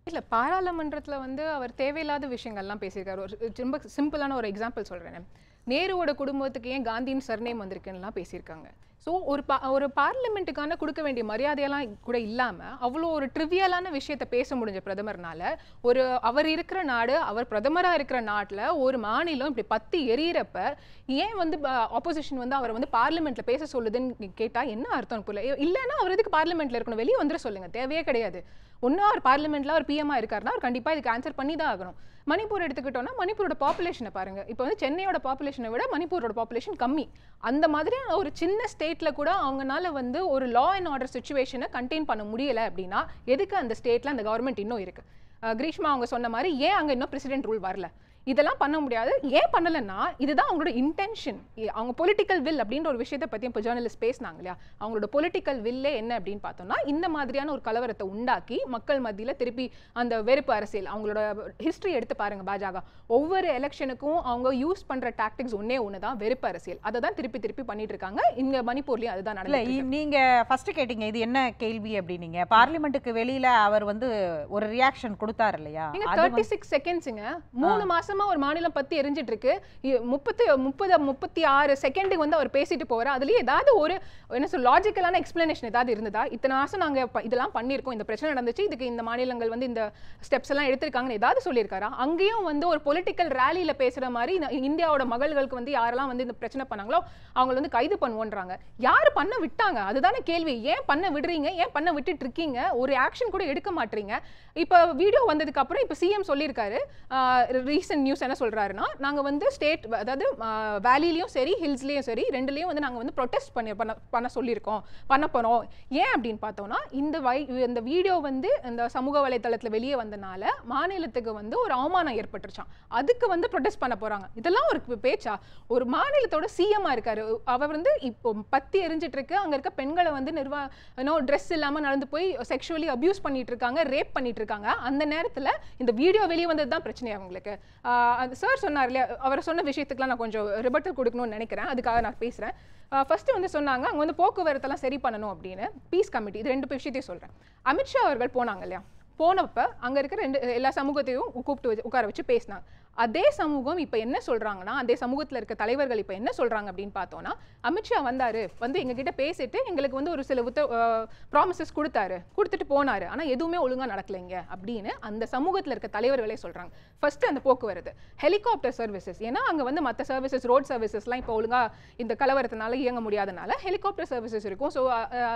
இல்ல பாராளுமன்றத்துல வந்து அவர் தேவையில்லாத விஷயங்கள்லாம் பேசியிருக்காரு ஒரு ரொம்ப சிம்பிளான ஒரு எக்ஸாம்பிள் சொல்றேன் நேருவோட குடும்பத்துக்கு ஏன் காந்தியின் சர்நேம் வந்திருக்குன்னுலாம் பேசியிருக்காங்க ஸோ ஒரு பா ஒரு பார்லிமெண்ட்டுக்கான கொடுக்க வேண்டிய மரியாதையெல்லாம் கூட இல்லாம அவ்வளோ ஒரு ட்ரிவியலான விஷயத்த பேச முடிஞ்ச பிரதமர்னால ஒரு அவர் இருக்கிற நாடு அவர் பிரதமரா இருக்கிற நாட்டுல ஒரு மாநிலம் இப்படி பத்தி எரியறப்ப ஏன் வந்து ஆப்போசிஷன் வந்து அவரை வந்து பார்லிமெண்ட்ல பேச சொல்லுதுன்னு கேட்டா என்ன அர்த்தம் புரியல இல்லைன்னா அவர் எதுக்கு பார்லிமெண்ட்ல இருக்கணும் வெளியே வந்துட சொல்லுங்க தேவையே கிடையாது ஒன்றும் அவர் பார்லிமெண்ட்ல அவர் பிஎம்மா இருக்காருன்னா அவர் கண்டிப்பா இதுக்கு ஆன்சர் பண்ணி தான் ஆகணும் மணிப்பூர் எடுத்துக்கிட்டோம்னா மணிப்பூரோட பாப்புலேஷனை பாருங்க இப்போ வந்து சென்னையோட பாப்புலேஷனை விட மணிப்பூரோட பாப்புலேஷன் கம்மி அந்த மாதிரி ஒரு சின்ன ஸ்டேட்ல கூட அவங்கனால வந்து ஒரு லா அண்ட் ஆர்டர் சுச்சுவேஷனை கண்டெயின் பண்ண முடியல அப்படின்னா எதுக்கு அந்த ஸ்டேட்ல அந்த கவர்மெண்ட் இன்னும் இருக்கு அஹ் கிரீஷ்மா அவங்க சொன்ன மாதிரி ஏன் அங்க இன்னும் பிரசிடென்ட் ரூல் வரல இதெல்லாம் பண்ண முடியாது ஏன் பண்ணலைன்னா இதுதான் அவங்களோட இன்டென்ஷன் அவங்க பொலிட்டிக்கல் வில் அப்படின்ற ஒரு விஷயத்தை பத்தி இப்போ ஜேர்னலிஸ்ட் பேசினாங்க இல்லையா அவங்களோட பொலிட்டிக்கல் வில்லே என்ன அப்படின்னு பார்த்தோம்னா இந்த மாதிரியான ஒரு கலவரத்தை உண்டாக்கி மக்கள் மத்தியில திருப்பி அந்த வெறுப்பு அரசியல் அவங்களோட ஹிஸ்டரி எடுத்து பாருங்க பாஜக ஒவ்வொரு எலெக்ஷனுக்கும் அவங்க யூஸ் பண்ற டாக்டிக்ஸ் ஒன்னே ஒன்று தான் வெறுப்பு அரசியல் அதை தான் திருப்பி திருப்பி பண்ணிட்டு இருக்காங்க இங்க மணிப்பூர்லயும் அதுதான் இல்ல நடந்துட்டு இ- நீங்க ஃபர்ஸ்ட் கேட்டீங்க இது என்ன கேள்வி அப்படின்னீங்க பார்லிமெண்ட்டுக்கு வெளியில அவர் வந்து ஒரு ரியாக்ஷன் கொடுத்தாரு இல்லையா நீங்க அது தேர்ட்டி சிக்ஸ் செகண்ட்ஸுங்க மூணு மாசமா ஒரு மாநிலம் பத்தி எரிஞ்சிட்டு இருக்கு இ- முப்பத்து முப்பது முப்பத்தி ஆறு செகண்டுக்கு வந்து அவர் பேசிட்டு போறாரு அதுலயே ஏதாவது ஒரு என்ன சொல் லாஜிக்கலான எக்ஸ்பிளனேஷன் ஏதாவது இருந்ததா இத்தனை மாசம் நாங்க ப- இதெல்லாம் பண்ணியிருக்கோம் இந்த பிரச்சனை நடந்துச்சு இதுக்கு இந்த மாநிலங்கள் வந்து இந்த ஸ்டெப்ஸ் எல்லாம் எடுத்திருக்காங்கன்னு ஏதாவது சொல்லியிருக்காரா அங்கேயும் வந்து ஒரு பொலிட்டிக்கல் ரேலியில பேசுற மாதிரி இந்த இந்தியாவோட மகள்களுக்கு வந்து யாரெல்லாம் வந்து இந்த பிரச்சனை பண்ணாங்களோ அவங்கள வந்து கைது பண்ணுவோன்றாங்க யார் பண்ண விட்டாங்க அதுதானே கேள்வி ஏன் பண்ண விடுறீங்க ஏன் பண்ண விட்டுட்டு இருக்கீங்க ஒரு ஆக்ஷன் கூட எடுக்க மாட்டீங்க இப்போ வீடியோ வந்ததுக்கு அப்புறம் இப்போ சிஎம் சொல்லியிருக்காரு ரீசன்ட் நியூஸ் என்ன சொல்றாருன்னா நாங்க வந்து ஸ்டேட் அதாவது வேலிலையும் சரி ஹில்ஸ்லயும் சரி ரெண்டுலயும் வந்து நாங்க வந்து ப்ரொடெஸ்ட் பண்ணி பண்ண பண்ண சொல்லியிருக்கோம் பண்ண போறோம் ஏன் அப்படின்னு பார்த்தோம்னா இந்த வை இந்த வீடியோ வந்து இந்த சமூக வலைத்தளத்துல வெளியே வந்தனால மாநிலத்துக்கு வந்து ஒரு அவமானம் ஏற்பட்டுருச்சாம் அதுக்கு வந்து ப்ரொடெஸ்ட் பண்ண போறாங்க இதெல்லாம் ஒரு பேச்சா ஒரு மாநிலத்தோட சிஎம்மா இருக்காரு அவர் வந்து இப்போ பத்தி எரிஞ்சிட்டு இருக்கு அங்க இருக்க பெண்களை வந்து நிர்வா ட்ரெஸ் இல்லாம நடந்து போய் செக்ஷுவலி அபியூஸ் பண்ணிட்டு இருக்காங்க ரேப் பண்ணிட்டு இருக்காங்க அந்த நேரத்துல இந்த வீடியோ வெளியே வந்தது தான் பிரச்சனை அவங்களுக்கு சார் சொன்னார் இல்லையா அவர் சொன்ன விஷயத்துக்குலாம் நான் கொஞ்சம் ரிபட்டல் கொடுக்கணும்னு நினைக்கிறேன் அதுக்காக நான் பேசுறேன் ஃபர்ஸ்ட் வந்து சொன்னாங்க அங்க வந்து போக்குவரத்தெல்லாம் சரி பண்ணணும் அப்படின்னு பீஸ் கமிட்டி இது ரெண்டு விஷயத்தையும் சொல்றேன் அமித்ஷா அவர்கள் போனாங்க இல்லையா போனப்ப அங்க இருக்கிற ரெண்டு எல்லா சமூகத்தையும் கூப்பிட்டு வச்சு உட்கார வச்சு பேசினாங்க அதே சமூகம் இப்ப என்ன சொல்றாங்கன்னா அதே சமூகத்துல இருக்க தலைவர்கள் இப்ப என்ன சொல்றாங்க அப்படின்னு பார்த்தோம்னா அமித்ஷா வந்தாரு வந்து எங்க கிட்ட பேசிட்டு எங்களுக்கு வந்து ஒரு சில உத்த ப்ராமிசஸ் கொடுத்தாரு கொடுத்துட்டு போனாரு ஆனா எதுவுமே ஒழுங்கா நடக்கலைங்க அப்படின்னு அந்த சமூகத்துல இருக்க தலைவர்களே சொல்றாங்க ஃபர்ஸ்ட் அந்த போக்குவரத்து ஹெலிகாப்டர் சர்வீசஸ் ஏன்னா அங்க வந்து மற்ற சர்வீசஸ் ரோட் சர்வீசஸ்லாம் இப்போ ஒழுங்கா இந்த கலவரத்தினால இயங்க முடியாதனால ஹெலிகாப்டர் சர்வீசஸ் இருக்கும் ஸோ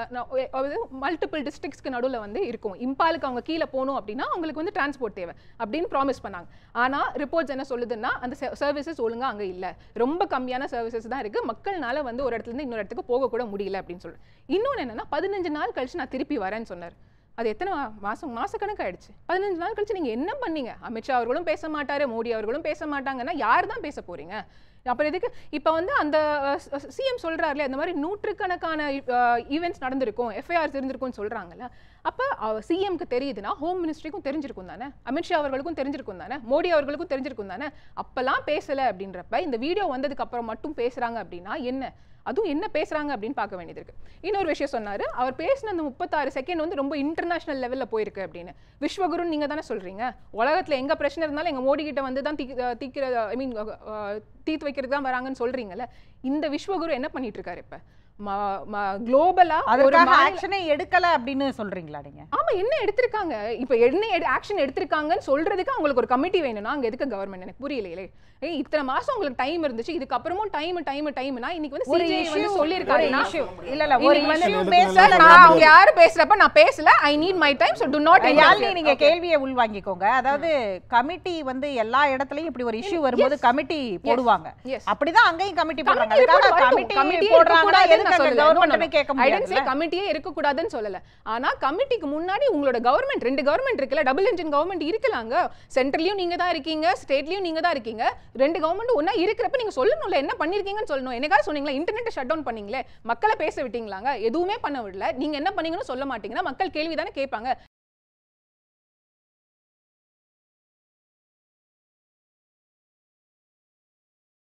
மல்டிபிள் டிஸ்ட்ரிக்ஸ்க்கு நடுவுல வந்து இருக்கும் இம்பாலுக்கு அவங்க கீழே போகணும் அப்படின்னா அவங்களுக்கு வந்து டிரான்ஸ்போர்ட் தேவை அப்படின்னு ப்ராமிஸ் பண்ணாங்க ஆனா ரிப்போர்ட்ஸ் என்ன சொல்லுதுன்னா அந்த சர்வீசஸ் ஒழுங்கா அங்க இல்ல ரொம்ப கம்மியான சர்வீசஸ் தான் இருக்கு மக்கள்னால வந்து ஒரு இடத்துல இருந்து இன்னொரு இடத்துக்கு போக கூட முடியல அப்படின்னு சொல்றேன் இன்னொன்னு என்னன்னா பதினஞ்சு நாள் கழிச்சு நான் திருப்பி வரேன்னு சொன்னார் அது எத்தனை மா- மாசம் மாசக்கணக்கு ஆயிடுச்சு பதினஞ்சு நாள் கழிச்சு நீங்க என்ன பண்ணீங்க அமித்ஷா அவர்களும் பேச மாட்டாரு மோடி அவர்களும் பேச மாட்டாங்கன்னா யார் தான் பேச போறீங்க அப்புறம் எதுக்கு இப்போ வந்து அந்த சிஎம் சொல்றாருல இந்த மாதிரி நூற்றுக்கணக்கான ஈவெண்ட்ஸ் நடந்திருக்கும் எஃப்ஐஆர்ஸ் இருந்திருக்கும்னு சொல்றாங்கல்ல அப்போ சிஎம்க்கு தெரியுதுன்னா ஹோம் மினிஸ்ட்ரிக்கும் தெரிஞ்சிருக்கும் தானே அமித்ஷா அவர்களுக்கும் தெரிஞ்சிருக்கும் தானே மோடி அவர்களுக்கும் தெரிஞ்சிருக்கும் தானே அப்பெல்லாம் பேசல அப்படின்றப்ப இந்த வீடியோ வந்ததுக்கு அப்புறம் மட்டும் பேசுறாங்க அப்படின்னா என்ன அதுவும் என்ன பேசுறாங்க அப்படின்னு பார்க்க வேண்டியது இருக்கு இன்னொரு விஷயம் சொன்னாரு அவர் பேசின அந்த முப்பத்தாறு செகண்ட் வந்து ரொம்ப இன்டர்நேஷனல் லெவல்ல போயிருக்கு அப்படின்னு விஸ்வகுருன்னு நீங்க தானே சொல்றீங்க உலகத்துல எங்க பிரச்சனை இருந்தாலும் எங்க மோடி கிட்ட வந்து தான் தீக்கிற ஐ மீன் தீர்த்து வைக்கிறது தான் வராங்கன்னு சொல்றீங்க இந்த விஸ்வகுரு என்ன பண்ணிட்டு இருக்காரு இப்ப குளோபலா ஒரு அதற்காக மாநில- ஆக்ஷனே எடுக்கல அப்படின்னு சொல்றீங்களா நீங்க ஆமா என்ன எடுத்திருக்காங்க இப்ப என்ன ஆக்ஷன் எடுத்திருக்காங்கன்னு சொல்றதுக்கு அவங்களுக்கு ஒரு கமிட்டி வேணும்னா அங்க எதுக்கு கவர்மெண்ட் எனக்கு புரியலையே ஏய் இத்தனை மாசம் உங்களுக்கு டைம் இருந்துச்சு இதுக்கப்புறமும் டைம் டைம் டைம்னா இன்னைக்கு வந்து ஒரு CJI issue வந்து சொல்லியிருக்காருன்னா ஒரு issue. இல்ல இல்ல ஒரு இன்னைக்கு வந்து issue சார், பேசல நான் அவங்க யாரு பேசுறப்ப நான் பேசல I need my time so do not Yazhini நீங்க கேள்வியை உள்வாங்கிக்கோங்க அதாவது கமிட்டி வந்து எல்லா இடத்துலயும் இப்படி ஒரு இஷ்யூ வரும்போது கமிட்டி போடுவாங்க Yes. அப்படிதான் அங்கேயும் கமிட்டி போடுறாங்க கமிட்டி அதுக்காக report கமிட்டி வரட்டும். கமிட்டியே போடுறாங்கன்னா இருக்கக்கூடாதுன்னு எதுக்கு நான் அங்க சொல்லல. No, no, கவர்மெண்ட்னு no. கேட்க I didn't say முடியாது கமிட்டியே இருக்கக்கூடாதுன்னு சொல்லல ஆனா கமிட்டிக்கு முன்னாடி உங்களோட கவர்மெண்ட் ரெண்டு கவர்மெண்ட் இருக்குல்ல டபுள் இன்ஜின் கவர்மெண்ட் இருக்கலாங்க சென்ட்ரலையும் நீங்க தான் இருக்கீங்க ஸ்டேட்லயும் நீங்க தான் இருக்கீங்க ரெண்டு கவர்மெண்ட் ஒண்ணா இருக்கிறப்ப நீங்க சொல்லணும்ல என்ன பண்ணிருக்கீங்கன்னு சொல்லணும் என்னைக்காவது சொன்னீங்களா இன்டர்நெட் ஷட் டவுன் பண்ணீங்களே மக்களை பேச விட்டீங்களாங்க எதுவுமே பண்ண விடல நீங்க என்ன பண்ணீங்கன்னு சொல்ல மாட்டீங்கன்னா மக்கள் கேள்வி தானே கேட்பாங்க